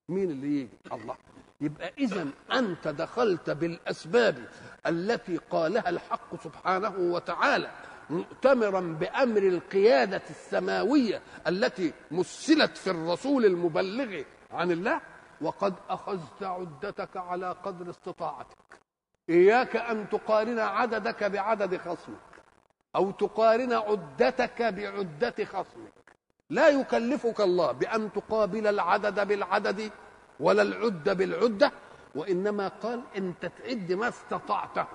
مين اللي يجي الله يبقى اذا انت دخلت بالاسباب التي قالها الحق سبحانه وتعالى مؤتمرا بامر القياده السماويه التي مثلت في الرسول المبلغ عن الله وقد اخذت عدتك على قدر استطاعتك اياك ان تقارن عددك بعدد خصمك او تقارن عدتك بعده خصمك لا يكلفك الله بان تقابل العدد بالعدد ولا العده بالعده وانما قال انت تعد ما استطعته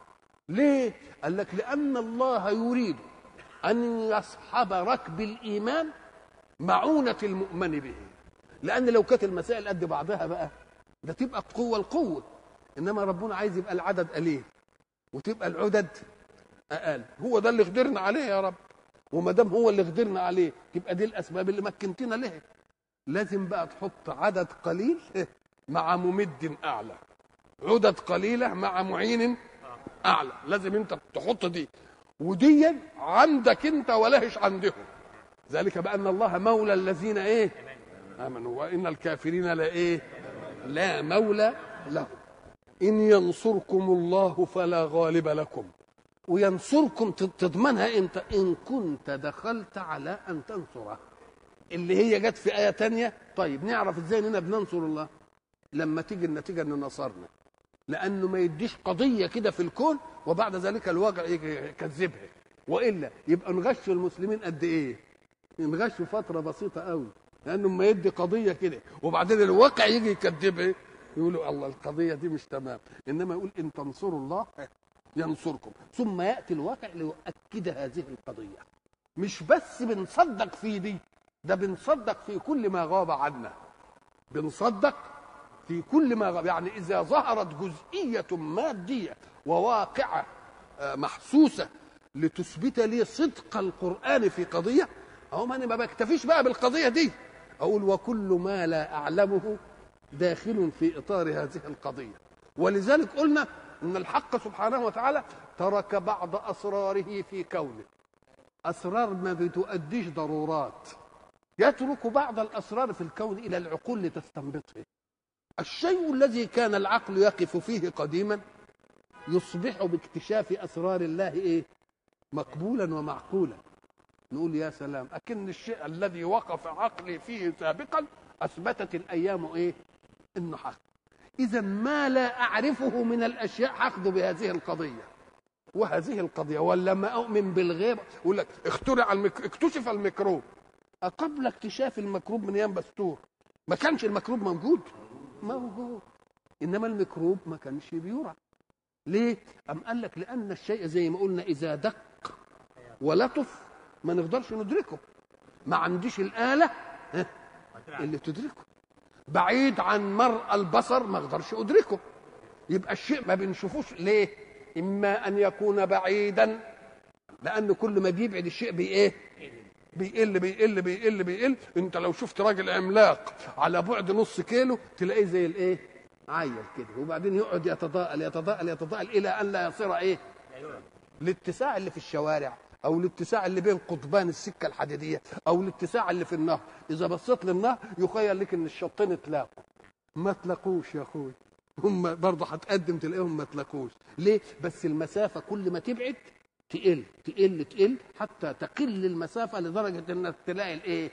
ليه قال لك لان الله يريد ان يصحب ركب الايمان معونه المؤمن به لان لو كانت المسائل قد بعضها بقى ده تبقى قوه القوه انما ربنا عايز يبقى العدد قليل وتبقى العدد اقل هو ده اللي قدرنا عليه يا رب وما دام هو اللي قدرنا عليه تبقى دي الاسباب اللي مكنتنا لها لازم بقى تحط عدد قليل مع ممد اعلى عدد قليله مع معين اعلى لازم انت تحط دي ودي عندك انت ولهش عندهم ذلك بان الله مولى الذين ايه امنوا وان الكافرين لا ايه لا مولى لهم ان ينصركم الله فلا غالب لكم وينصركم تضمنها امتى ان كنت دخلت على ان تنصره اللي هي جت في ايه تانية طيب نعرف ازاي اننا بننصر الله لما تيجي النتيجه ان نصرنا لانه ما يديش قضيه كده في الكون وبعد ذلك الواقع يجي يكذبها والا يبقى نغش المسلمين قد ايه نغش فتره بسيطه قوي لانه ما يدي قضيه كده وبعدين الواقع يجي يكذبها يقولوا الله القضيه دي مش تمام انما يقول ان تنصروا الله ينصركم ثم ياتي الواقع ليؤكد هذه القضيه مش بس بنصدق في دي ده بنصدق في كل ما غاب عنا بنصدق في كل ما غاب يعني اذا ظهرت جزئيه ماديه وواقعه محسوسه لتثبت لي صدق القران في قضيه اهو ما انا ما بكتفيش بقى بالقضيه دي اقول وكل ما لا اعلمه داخل في اطار هذه القضيه ولذلك قلنا ان الحق سبحانه وتعالى ترك بعض اسراره في كونه اسرار ما بتؤديش ضرورات يترك بعض الاسرار في الكون الى العقول لتستنبطه الشيء الذي كان العقل يقف فيه قديما يصبح باكتشاف اسرار الله ايه مقبولا ومعقولا نقول يا سلام اكن الشيء الذي وقف عقلي فيه سابقا اثبتت الايام ايه انه حق اذا ما لا اعرفه من الاشياء هاخذ بهذه القضيه وهذه القضيه ولا ما اؤمن بالغيب يقول لك اخترع المك... اكتشف الميكروب قبل اكتشاف الميكروب من ايام بستور ما كانش الميكروب موجود موجود انما الميكروب ما كانش بيرى ليه ام قال لك لان الشيء زي ما قلنا اذا دق ولطف ما نقدرش ندركه ما عنديش الاله اللي تدركه بعيد عن مرء البصر ما اقدرش ادركه يبقى الشيء ما بنشوفوش ليه اما ان يكون بعيدا لان كل ما بيبعد الشيء بي ايه بيقل بيقل بيقل بيقل انت لو شفت راجل عملاق على بعد نص كيلو تلاقيه زي الايه عيل كده وبعدين يقعد يتضاءل يتضاءل يتضاءل الى ان لا يصير ايه الاتساع اللي في الشوارع او الاتساع اللي بين قضبان السكه الحديديه او الاتساع اللي في النهر اذا بصيت للنهر يخيل لك ان الشطين اتلاقوا ما تلاقوش يا اخوي هم برضه هتقدم تلاقيهم ما تلاقوش ليه بس المسافه كل ما تبعد تقل تقل تقل حتى تقل المسافه لدرجه انك تلاقي الايه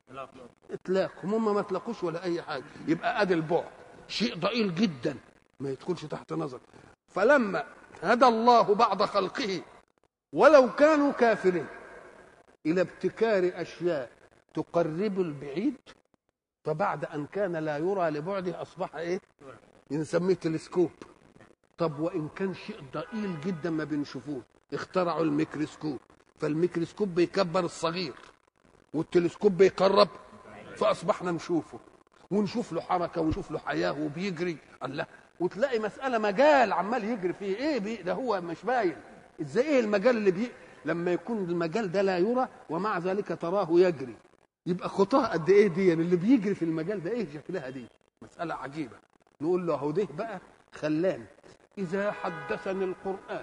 اطلاقهم هم ما تلاقوش ولا اي حاجه يبقى ادي البعد شيء ضئيل جدا ما يدخلش تحت نظر فلما هدى الله بعض خلقه ولو كانوا كافرين الى ابتكار اشياء تقرب البعيد فبعد ان كان لا يرى لبعده اصبح ايه نسميه تلسكوب طب وان كان شيء ضئيل جدا ما بنشوفوه اخترعوا الميكروسكوب فالميكروسكوب بيكبر الصغير والتلسكوب بيقرب فاصبحنا نشوفه ونشوف له حركه ونشوف له حياه وبيجري الله وتلاقي مساله مجال عمال يجري فيه ايه بي ده هو مش باين ازاي ايه المجال اللي بي لما يكون المجال ده لا يرى ومع ذلك تراه يجري يبقى خطاه قد ايه دي اللي بيجري في المجال ده ايه شكلها دي مساله عجيبه نقول له اهو ده بقى خلاني اذا حدثني القران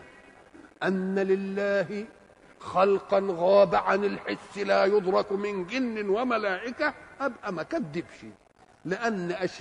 ان لله خلقا غاب عن الحس لا يدرك من جن وملائكه ابقى ما كذبش لان اشياء